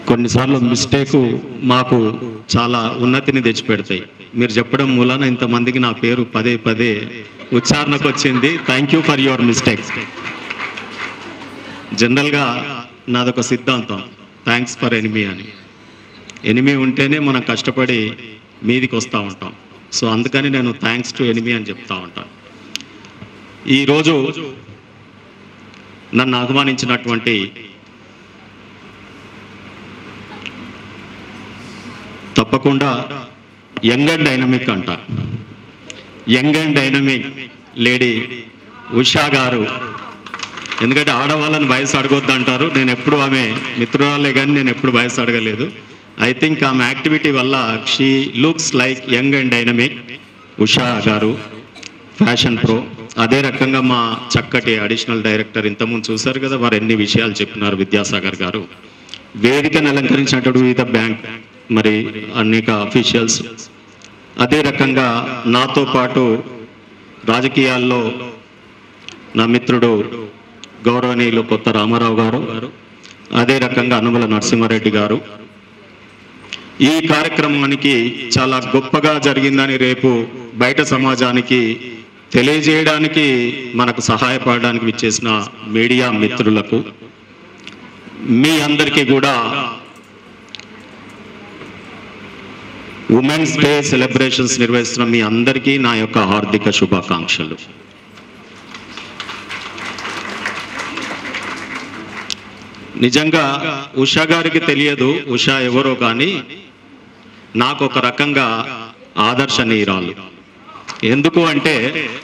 కొన్నిసార్లు మిస్టేక్ మాకు చాలా ఉన్నతిని తెచ్చిపెడతాయి మీరు చెప్పడం మూలాన ఇంతమందికి నా పేరు పదే పదే ఉచ్చారణకు వచ్చింది thank you for your mistakes జనరల్గా నాదొక సిద్ధాంతం థ్యాంక్స్ ఫర్ ఎనిమీ అని ఎనిమీ ఉంటేనే మనం కష్టపడి మీదికి వస్తూ ఉంటాం సో అందుకని నేను థ్యాంక్స్ టు ఎనిమీ అని చెప్తా ఉంటాను ఈరోజు నన్ను ఆహ్వానించినటువంటి తప్పకుండా యంగ్ అండ్ డైనమిక్ అంట young and dynamic lady Usha garu ఎందుకంటే ఆడవాళ్ళని వయసు అడగొద్దు అంటారు నేను ఎప్పుడు ఆమె మిత్రురాలే కానీ నేను ఎప్పుడు వయసు అడగలేదు ఐ థింక్ ఆమె యాక్టివిటీ వల్ల she looks like young and dynamic Usha garu fashion pro అదే రకంగా మా చక్కటి అడిషనల్ డైరెక్టర్ ఇంతకుముందు చూశారు కదా వారు ఎన్ని విషయాలు చెప్పినారు విద్యాసాగర్ గారు వేదికను అలంకరించినటువంటి వివిధ బ్యాంక్ మరి అనేక అఫీషియల్స్ అదే రకంగా నాతో పాటు రాజకీయాల్లో నా మిత్రుడు గౌరవనీయులు కొత్త రామారావు గారు అదే రకంగా అనుమల నరసింహారెడ్డి గారు ఈ కార్యక్రమానికి చాలా గొప్పగా జరిగిందని రేపు బయట సమాజానికి తెలియజేయడానికి మనకు సహాయపడడానికి విచ్చేసిన మీడియా మిత్రులకు మీ అందరికీ కూడా ఉమెన్స్ డే సెలబ్రేషన్స్ నిర్వహిస్తున్న మీ అందరికీ నా యొక్క హార్దిక శుభాకాంక్షలు నిజంగా ఉషా గారికి తెలియదు ఉషా ఎవరో కానీ నాకు ఒక రకంగా ఆదర్శనీయురాలు ఎందుకు అంటే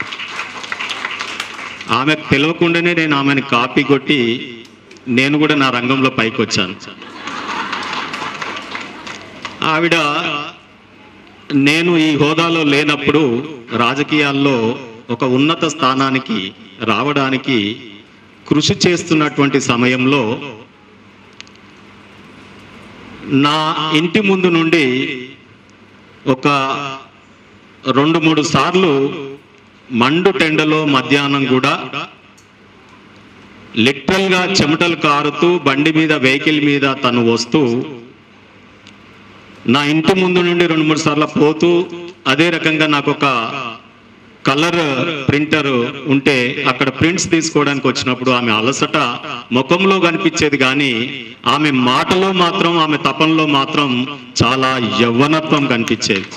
ఆమెకు తెలియకుండానే నేను ఆమెను కాపీ కొట్టి నేను కూడా నా రంగంలో పైకి వచ్చాను ఆవిడ నేను ఈ హోదాలో లేనప్పుడు రాజకీయాల్లో ఒక ఉన్నత స్థానానికి రావడానికి కృషి చేస్తున్నటువంటి సమయంలో నా ఇంటి ముందు నుండి ఒక రెండు మూడు సార్లు మండు టెండలో మధ్యాహ్నం కూడా లిటరల్ గా చెమటలు కారుతూ బండి మీద వెహికల్ మీద తను వస్తూ నా ఇంటి ముందు నుండి రెండు మూడు సార్లు పోతూ అదే రకంగా నాకు ఒక కలర్ ప్రింటర్ ఉంటే అక్కడ ప్రింట్స్ తీసుకోవడానికి వచ్చినప్పుడు ఆమె అలసట ముఖంలో కనిపించేది కానీ ఆమె మాటలో మాత్రం ఆమె తపంలో మాత్రం చాలా యవ్వనత్వం కనిపించేది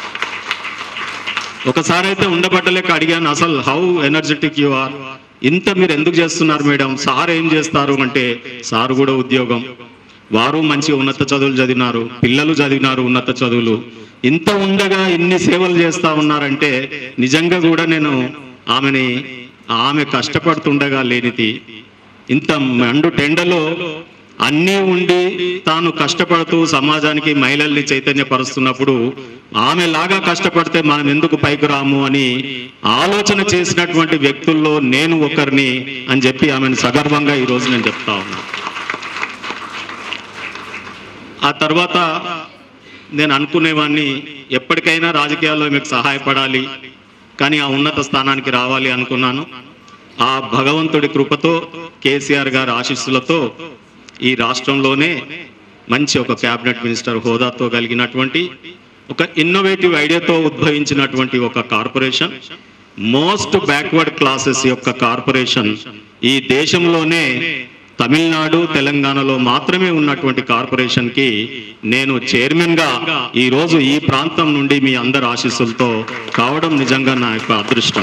ఒకసారి అయితే ఉండబట్టలేక అడిగాను అసలు హౌ ఎనర్జెటిక్ యు ఆర్ ఇంత మీరు ఎందుకు చేస్తున్నారు మేడం సార్ ఏం చేస్తారు అంటే సార్ కూడా ఉద్యోగం వారు మంచి ఉన్నత చదువులు చదివినారు పిల్లలు చదివినారు ఉన్నత చదువులు ఇంత ఉండగా ఇన్ని సేవలు చేస్తా ఉన్నారంటే నిజంగా కూడా నేను ఆమెని ఆమె కష్టపడుతుండగా లేనిది ఇంత మండు టెండలో అన్నీ ఉండి తాను కష్టపడుతూ సమాజానికి మహిళల్ని చైతన్యపరుస్తున్నప్పుడు ఆమె లాగా కష్టపడితే మనం ఎందుకు పైకి రాము అని ఆలోచన చేసినటువంటి వ్యక్తుల్లో నేను ఒకరిని అని చెప్పి ఆమెను సగర్వంగా ఈరోజు నేను చెప్తా ఉన్నా ఆ తర్వాత నేను అనుకునేవాడిని ఎప్పటికైనా రాజకీయాల్లో మీకు సహాయపడాలి కానీ ఆ ఉన్నత స్థానానికి రావాలి అనుకున్నాను ఆ భగవంతుడి కృపతో కేసీఆర్ గారి ఆశీస్సులతో ఈ రాష్ట్రంలోనే మంచి ఒక క్యాబినెట్ మినిస్టర్ హోదాతో కలిగినటువంటి ఒక ఇన్నోవేటివ్ ఐడియాతో ఉద్భవించినటువంటి ఒక కార్పొరేషన్ మోస్ట్ బ్యాక్వర్డ్ క్లాసెస్ యొక్క కార్పొరేషన్ ఈ దేశంలోనే తమిళనాడు తెలంగాణలో మాత్రమే ఉన్నటువంటి కార్పొరేషన్ కి నేను చైర్మన్ గా ఈ రోజు ఈ ప్రాంతం నుండి మీ అందరి ఆశీస్సులతో కావడం నిజంగా నా యొక్క అదృష్టం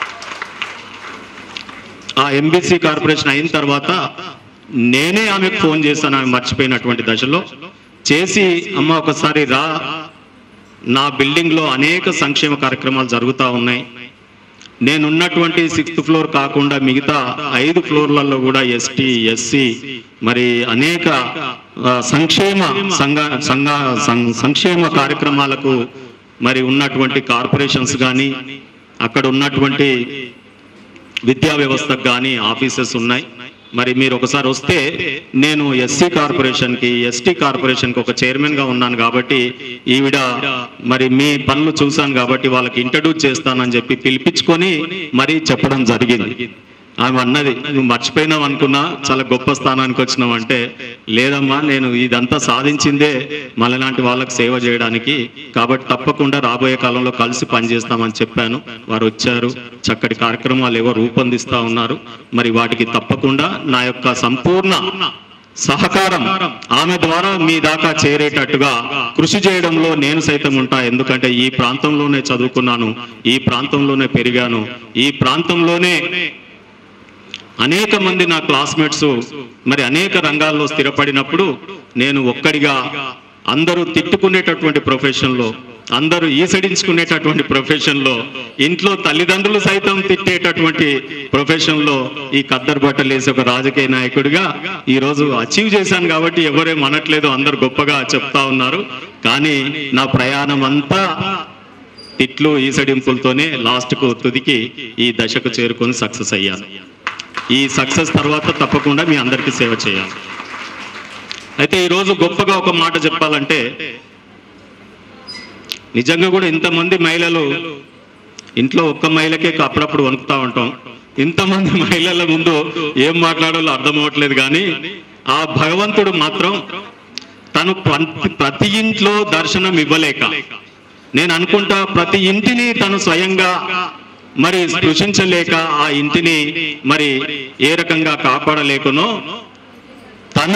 ఆ ఎంబీసీ కార్పొరేషన్ అయిన తర్వాత నేనే ఆమెకు ఫోన్ చేశాను ఆమె మర్చిపోయినటువంటి దశలో చేసి అమ్మ ఒకసారి రా నా బిల్డింగ్ లో అనేక సంక్షేమ కార్యక్రమాలు జరుగుతూ ఉన్నాయి నేనున్నటువంటి సిక్స్త్ ఫ్లోర్ కాకుండా మిగతా ఐదు ఫ్లోర్లలో కూడా ఎస్టీ ఎస్సీ మరి అనేక ఆ, సంక్షేమ సంఘ సంఘ సం- సంక్షేమ కార్యక్రమాలకు మరి ఉన్నటువంటి కార్పొరేషన్స్ కానీ అక్కడ ఉన్నటువంటి విద్యా వ్యవస్థకు కానీ ఆఫీసెస్ ఉన్నాయి మరి మీరు ఒకసారి వస్తే నేను ఎస్సీ కార్పొరేషన్ కి ఎస్టీ కార్పొరేషన్ కి ఒక చైర్మన్ గా ఉన్నాను కాబట్టి ఈవిడ మరి మీ పనులు చూశాను కాబట్టి వాళ్ళకి ఇంట్రడ్యూస్ చేస్తానని చెప్పి పిలిపించుకొని మరి చెప్పడం జరిగింది ఆమె అన్నది నువ్వు మర్చిపోయినావు అనుకున్నా చాలా గొప్ప స్థానానికి వచ్చినావు అంటే లేదమ్మా నేను ఇదంతా సాధించిందే మనలాంటి వాళ్ళకి సేవ చేయడానికి కాబట్టి తప్పకుండా రాబోయే కాలంలో కలిసి పనిచేస్తామని చెప్పాను వారు వచ్చారు చక్కటి కార్యక్రమాలు ఏవో రూపొందిస్తా ఉన్నారు మరి వాటికి తప్పకుండా నా యొక్క సంపూర్ణ సహకారం ఆమె ద్వారా మీ దాకా చేరేటట్టుగా కృషి చేయడంలో నేను సైతం ఉంటా ఎందుకంటే ఈ ప్రాంతంలోనే చదువుకున్నాను ఈ ప్రాంతంలోనే పెరిగాను ఈ ప్రాంతంలోనే అనేక మంది నా క్లాస్మేట్స్ మరి అనేక రంగాల్లో స్థిరపడినప్పుడు నేను ఒక్కడిగా అందరూ తిట్టుకునేటటువంటి ప్రొఫెషన్లో అందరూ ఈసడించుకునేటటువంటి ప్రొఫెషన్లో ఇంట్లో తల్లిదండ్రులు సైతం తిట్టేటటువంటి ప్రొఫెషన్లో ఈ కద్దరు బట్టలు వేసి ఒక రాజకీయ నాయకుడిగా ఈ రోజు అచీవ్ చేశాను కాబట్టి ఎవరేం అనట్లేదు అందరు గొప్పగా చెప్తా ఉన్నారు కానీ నా ప్రయాణం అంతా తిట్లు ఈసడింపులతోనే లాస్ట్కు తుదికి ఈ దశకు చేరుకొని సక్సెస్ అయ్యాను ఈ సక్సెస్ తర్వాత తప్పకుండా మీ అందరికీ సేవ చేయాలి అయితే ఈరోజు గొప్పగా ఒక మాట చెప్పాలంటే నిజంగా కూడా ఇంతమంది మహిళలు ఇంట్లో ఒక్క మహిళకే అప్పుడప్పుడు వణుకుతా ఉంటాం ఇంతమంది మహిళల ముందు ఏం మాట్లాడాలో అర్థం అవ్వట్లేదు కానీ ఆ భగవంతుడు మాత్రం తను ప్రతి- ప్రతి ఇంట్లో దర్శనం ఇవ్వలేక నేను అనుకుంటా ప్రతి ఇంటిని తను స్వయంగా మరి స్పృశించలేక ఆ ఇంటిని మరి ఏ రకంగా కాపాడలేకునో తన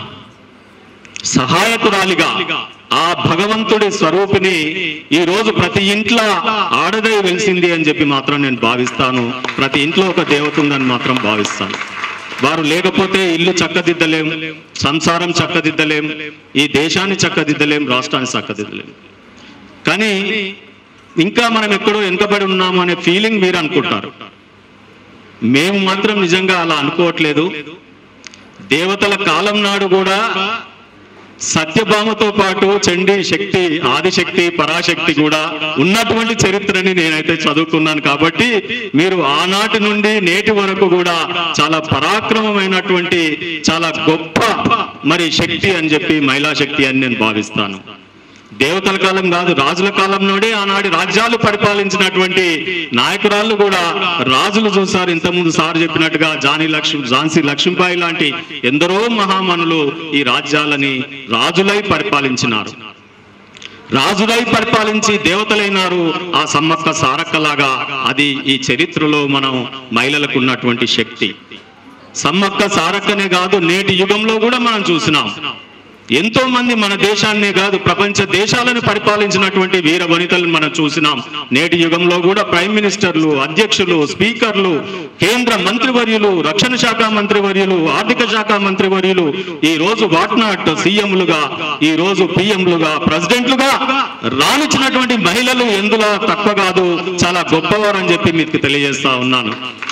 సహాయకురాలిగా ఆ భగవంతుడి స్వరూపిణి ఈ రోజు ప్రతి ఇంట్లో ఆడదై వెలిసింది అని చెప్పి మాత్రం నేను భావిస్తాను ప్రతి ఇంట్లో ఒక దేవత ఉందని మాత్రం భావిస్తాను వారు లేకపోతే ఇల్లు చక్కదిద్దలేం సంసారం చక్కదిద్దలేం ఈ దేశాన్ని చక్కదిద్దలేం రాష్ట్రాన్ని చక్కదిద్దలేం కానీ ఇంకా మనం ఎక్కడో వెనుకబడి ఉన్నాము అనే ఫీలింగ్ మీరు అనుకుంటారు మేము మాత్రం నిజంగా అలా అనుకోవట్లేదు దేవతల కాలం నాడు కూడా సత్యభామతో పాటు చండీ శక్తి ఆదిశక్తి పరాశక్తి కూడా ఉన్నటువంటి చరిత్రని నేనైతే చదువుకున్నాను కాబట్టి మీరు ఆనాటి నుండి నేటి వరకు కూడా చాలా పరాక్రమమైనటువంటి చాలా గొప్ప మరి శక్తి అని చెప్పి మహిళా శక్తి అని నేను భావిస్తాను దేవతల కాలం కాదు రాజుల కాలం నుండి ఆనాటి రాజ్యాలు పరిపాలించినటువంటి నాయకురాళ్ళు కూడా రాజులు చూసారు ఇంతకుముందు సార్ చెప్పినట్టుగా జానీ లక్ష్మి ఝాన్సీ లక్ష్మీబాయి లాంటి ఎందరో మహామనులు ఈ రాజ్యాలని రాజులై పరిపాలించినారు రాజులై పరిపాలించి దేవతలైనారు ఆ సమ్మక్క సారక్కలాగా అది ఈ చరిత్రలో మనం మహిళలకు ఉన్నటువంటి శక్తి సమ్మక్క సారక్కనే కాదు నేటి యుగంలో కూడా మనం చూసినాం ఎంతో మంది మన దేశాన్నే కాదు ప్రపంచ దేశాలను పరిపాలించినటువంటి వీర వనితలను మనం చూసినాం నేటి యుగంలో కూడా ప్రైమ్ మినిస్టర్లు అధ్యక్షులు స్పీకర్లు కేంద్ర మంత్రివర్యులు రక్షణ శాఖ మంత్రివర్యులు ఆర్థిక శాఖ మంత్రివర్యులు ఈ రోజు వాట్నాట్ సీఎంలుగా ఈ రోజు పిఎంలుగా ప్రెసిడెంట్లుగా రానిచ్చినటువంటి మహిళలు ఎందులో తక్కువ కాదు చాలా గొప్పవారని చెప్పి మీకు తెలియజేస్తా ఉన్నాను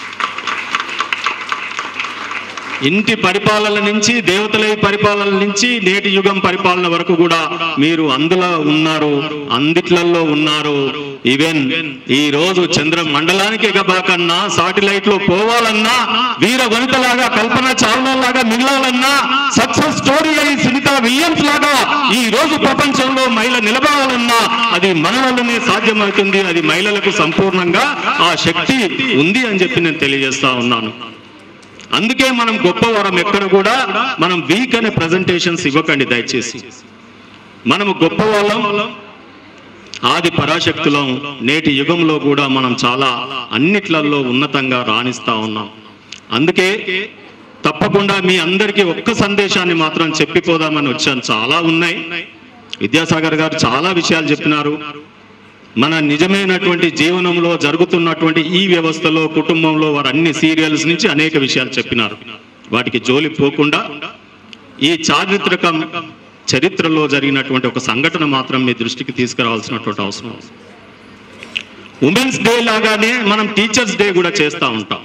ఇంటి పరిపాలన నుంచి దేవతలై పరిపాలన నుంచి నేటి యుగం పరిపాలన వరకు కూడా మీరు అందులో ఉన్నారు అందిట్లలో ఉన్నారు ఈవెన్ ఈ రోజు చంద్ర మండలానికి ఎగబాకన్నా సాటిలైట్ లో పోవాలన్నా వీర వనితలాగా కల్పన చావ్లా లాగా మిగలాలన్నా సక్సెస్ స్టోరీ అయి సునీత విలియమ్స్ లాగా ఈ రోజు ప్రపంచంలో మహిళ నిలబడాలన్నా అది మన వల్లనే సాధ్యమవుతుంది అది మహిళలకు సంపూర్ణంగా ఆ శక్తి ఉంది అని చెప్పి నేను తెలియజేస్తా ఉన్నాను అందుకే మనం గొప్పవరం ఎక్కడ కూడా మనం వీక్ అనే ప్రజెంటేషన్స్ ఇవ్వకండి దయచేసి మనము గొప్ప వాళ్ళం ఆది పరాశక్తులం నేటి యుగంలో కూడా మనం చాలా అన్నిట్లలో ఉన్నతంగా రాణిస్తా ఉన్నాం అందుకే తప్పకుండా మీ అందరికీ ఒక్క సందేశాన్ని మాత్రం చెప్పిపోదామని వచ్చాను చాలా ఉన్నాయి విద్యాసాగర్ గారు చాలా విషయాలు చెప్పినారు మన నిజమైనటువంటి జీవనంలో జరుగుతున్నటువంటి ఈ వ్యవస్థలో కుటుంబంలో వారు అన్ని సీరియల్స్ నుంచి అనేక విషయాలు చెప్పినారు వాటికి జోలి పోకుండా ఈ చారిత్రక చరిత్రలో జరిగినటువంటి ఒక సంఘటన మాత్రం మీ దృష్టికి తీసుకురావాల్సినటువంటి అవసరం ఉంది. ఉమెన్స్ డే లాగానే మనం టీచర్స్ డే కూడా చేస్తూ ఉంటాం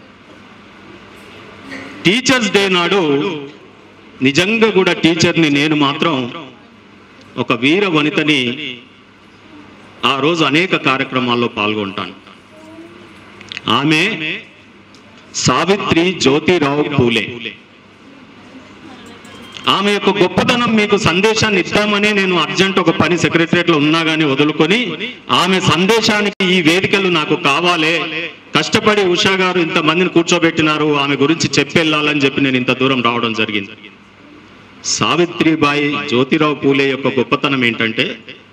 టీచర్స్ డే నాడు నిజంగా కూడా టీచర్ని నేను మాత్రం ఒక వీర వనితని ఆ రోజు అనేక కార్యక్రమాల్లో పాల్గొంటాను ఆమె సావిత్రి జ్యోతిరావు పూలే ఆమె యొక్క గొప్పతనం మీకు సందేశాన్ని ఇద్దామనే నేను అర్జెంట్ ఒక పని సెక్రటరియట్ లో ఉన్నా గానీ వదులుకొని ఆమె సందేశానికి ఈ వేదికలు నాకు కావాలే కష్టపడి ఉషా గారు ఇంత మందిని కూర్చోబెట్టినారు ఆమె గురించి చెప్పెళ్ళాలని చెప్పి నేను ఇంత దూరం రావడం జరిగింది సావిత్రిబాయి జ్యోతిరావు పూలే యొక్క గొప్పతనం ఏంటంటే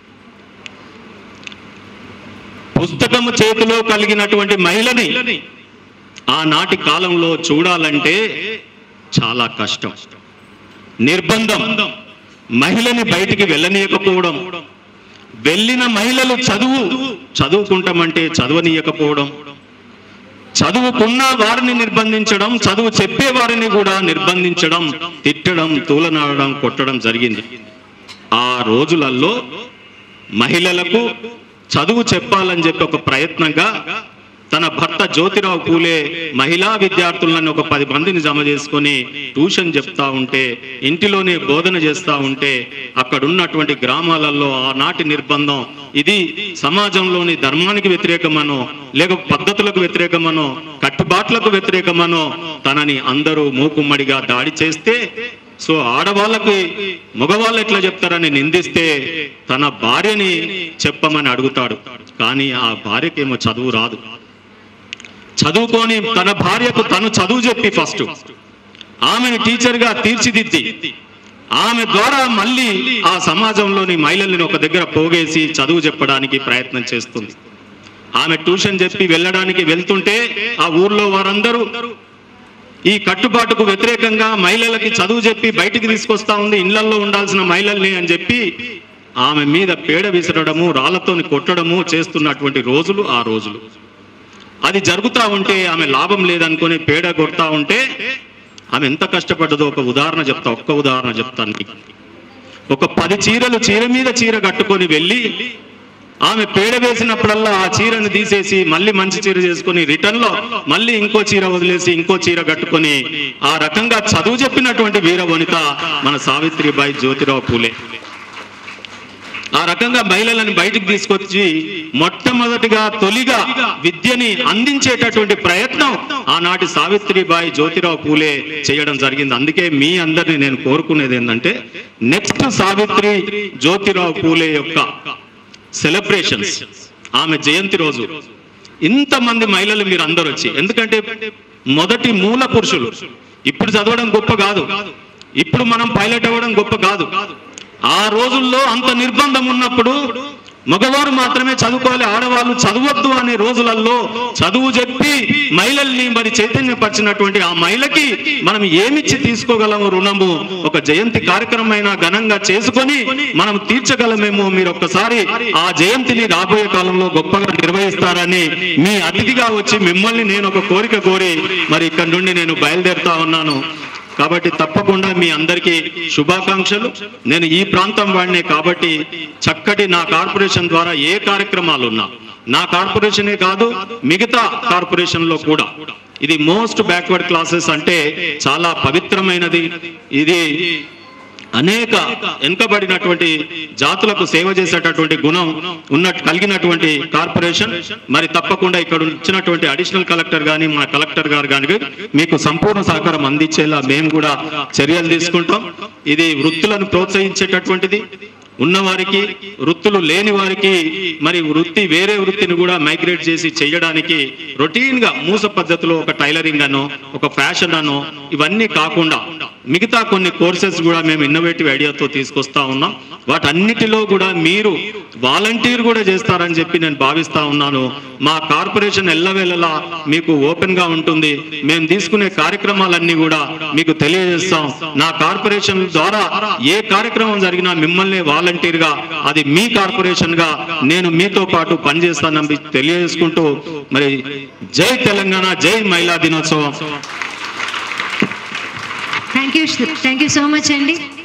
పుస్తకము చేతిలో కలిగినటువంటి మహిళని ఆనాటి కాలంలో చూడాలంటే చాలా కష్టం నిర్బంధం మహిళని బయటికి వెళ్ళనీయకపోవడం వెళ్ళిన మహిళలు చదువు చదువుకుంటామంటే చదవనీయకపోవడం చదువుకున్న వారిని నిర్బంధించడం చదువు చెప్పే వారిని కూడా నిర్బంధించడం తిట్టడం తూలనాడడం కొట్టడం జరిగింది ఆ రోజులలో మహిళలకు చదువు చెప్పాలని చెప్పి ఒక ప్రయత్నంగా తన భర్త జ్యోతిరావు పూలే మహిళా విద్యార్థులను ఒక పది మందిని జమ చేసుకొని ట్యూషన్ చెప్తా ఉంటే ఇంటిలోనే బోధన చేస్తా ఉంటే అక్కడ ఉన్నటువంటి గ్రామాలలో ఆనాటి నిర్బంధం ఇది సమాజంలోని ధర్మానికి వ్యతిరేకమనో లేక పద్ధతులకు వ్యతిరేకమనో కట్టుబాట్లకు వ్యతిరేకమనో తనని అందరూ మూకుమ్మడిగా దాడి చేస్తే సో ఆడవాళ్ళకి మగవాళ్ళు ఎట్లా చెప్తారని నిందిస్తే తన భార్యని చెప్పమని అడుగుతాడు కానీ ఆ భార్యకేమో చదువు రాదు చదువుకొని తన భార్యకు తను చదువు చెప్పి ఫస్ట్ ఆమెను టీచర్గా తీర్చిదిద్ది ఆమె ద్వారా మళ్ళీ ఆ సమాజంలోని మహిళల్ని ఒక దగ్గర పోగేసి చదువు చెప్పడానికి ప్రయత్నం చేస్తుంది ఆమె ట్యూషన్ చెప్పి వెళ్ళడానికి వెళ్తుంటే ఆ ఊర్లో వారందరూ ఈ కట్టుబాటుకు వ్యతిరేకంగా మహిళలకి చదువు చెప్పి బయటికి తీసుకొస్తా ఉంది ఇళ్లలో ఉండాల్సిన మహిళల్ని అని చెప్పి ఆమె మీద పేడ విసరడము రాళ్లతోని కొట్టడము చేస్తున్నటువంటి రోజులు ఆ రోజులు అది జరుగుతా ఉంటే ఆమె లాభం లేదనుకొని పేడ కొడతా ఉంటే ఆమె ఎంత కష్టపడ్డదో ఒక ఉదాహరణ చెప్తా ఒక్క ఉదాహరణ చెప్తాను మీకు. ఒక పది చీరలు చీర మీద చీర కట్టుకొని వెళ్ళి ఆమె పేడ వేసినప్పుడల్లా ఆ చీరను తీసేసి మళ్ళీ మంచి చీర చేసుకొని రిటర్న్ లో మళ్ళీ ఇంకో చీర వదిలేసి ఇంకో చీర కట్టుకొని ఆ రకంగా చదువు చెప్పినటువంటి వీర వనిత మన సావిత్రిబాయి జ్యోతిరావు పూలే ఆ రకంగా మహిళలను బయటికి తీసుకొచ్చి మొట్టమొదటిగా తొలిగా విద్యని అందించేటటువంటి ప్రయత్నం ఆనాటి సావిత్రిబాయి జ్యోతిరావు పూలే చేయడం జరిగింది అందుకే మీ అందరిని నేను కోరుకునేది ఏంటంటే నెక్స్ట్ సావిత్రి జ్యోతిరావు పూలే యొక్క సెలబ్రేషన్స్ ఆమె జయంతి రోజు ఇంతమంది మహిళలు మీరు అందరూ వచ్చి ఎందుకంటే మొదటి మూల పురుషులు ఇప్పుడు చదవడం గొప్ప కాదు ఇప్పుడు మనం పైలట్ అవ్వడం గొప్ప కాదు ఆ రోజుల్లో అంత నిర్బంధం ఉన్నప్పుడు మగవారు మాత్రమే చదువుకోవాలి ఆడవాళ్ళు చదవద్దు అనే రోజులలో చదువు చెప్పి మహిళల్ని మరి చైతన్యపరిచినటువంటి ఆ మహిళకి మనం ఏమిచ్చి తీసుకోగలము రుణము ఒక జయంతి కార్యక్రమం ఘనంగా చేసుకొని మనం తీర్చగలమేమో మీరు ఒక్కసారి ఆ జయంతిని రాబోయే కాలంలో గొప్పగా నిర్వహిస్తారని మీ అతిథిగా వచ్చి మిమ్మల్ని నేను ఒక కోరిక కోరి మరి ఇక్కడ నుండి నేను బయలుదేరుతా ఉన్నాను కాబట్టి తప్పకుండా మీ అందరికీ శుభాకాంక్షలు నేను ఈ ప్రాంతం వాడినే కాబట్టి చక్కటి నా కార్పొరేషన్ ద్వారా ఏ కార్యక్రమాలు ఉన్నా నా కార్పొరేషనే కాదు మిగతా కార్పొరేషన్ లో కూడా ఇది మోస్ట్ బ్యాక్వర్డ్ క్లాసెస్ అంటే చాలా పవిత్రమైనది ఇది అనేక వెనుకబడినటువంటి జాతులకు సేవ చేసేటటువంటి గుణం ఉన్నట్టు కలిగినటువంటి కార్పొరేషన్ మరి తప్పకుండా ఇక్కడ వచ్చినటువంటి అడిషనల్ కలెక్టర్ గాని మా కలెక్టర్ గారు కానీ మీకు సంపూర్ణ సహకారం అందించేలా మేము కూడా చర్యలు తీసుకుంటాం ఇది వృత్తులను ప్రోత్సహించేటటువంటిది ఉన్నవారికి వృత్తులు లేని వారికి మరి వృత్తి వేరే వృత్తిని కూడా మైగ్రేట్ చేసి చేయడానికి రొటీన్ గా మూస పద్ధతిలో ఒక టైలరింగ్ అనో ఒక ఫ్యాషన్ అనో ఇవన్నీ కాకుండా మిగతా కొన్ని కోర్సెస్ కూడా మేము ఇన్నోవేటివ్ ఐడియాతో తీసుకొస్తా ఉన్నాం వాటన్నిటిలో కూడా మీరు వాలంటీర్ కూడా చేస్తారని చెప్పి నేను భావిస్తా ఉన్నాను మా కార్పొరేషన్ ఎల్లవేళలా మీకు ఓపెన్ గా ఉంటుంది మేము తీసుకునే కార్యక్రమాలన్నీ కూడా మీకు తెలియజేస్తాం నా కార్పొరేషన్ ద్వారా ఏ కార్యక్రమం జరిగినా మిమ్మల్ని వాలంటీర్ గా అది మీ కార్పొరేషన్ గా నేను మీతో పాటు పనిచేస్తానని తెలియజేసుకుంటూ మరి జై తెలంగాణ జై మహిళా దినోత్సవం thank you thank you so much అండి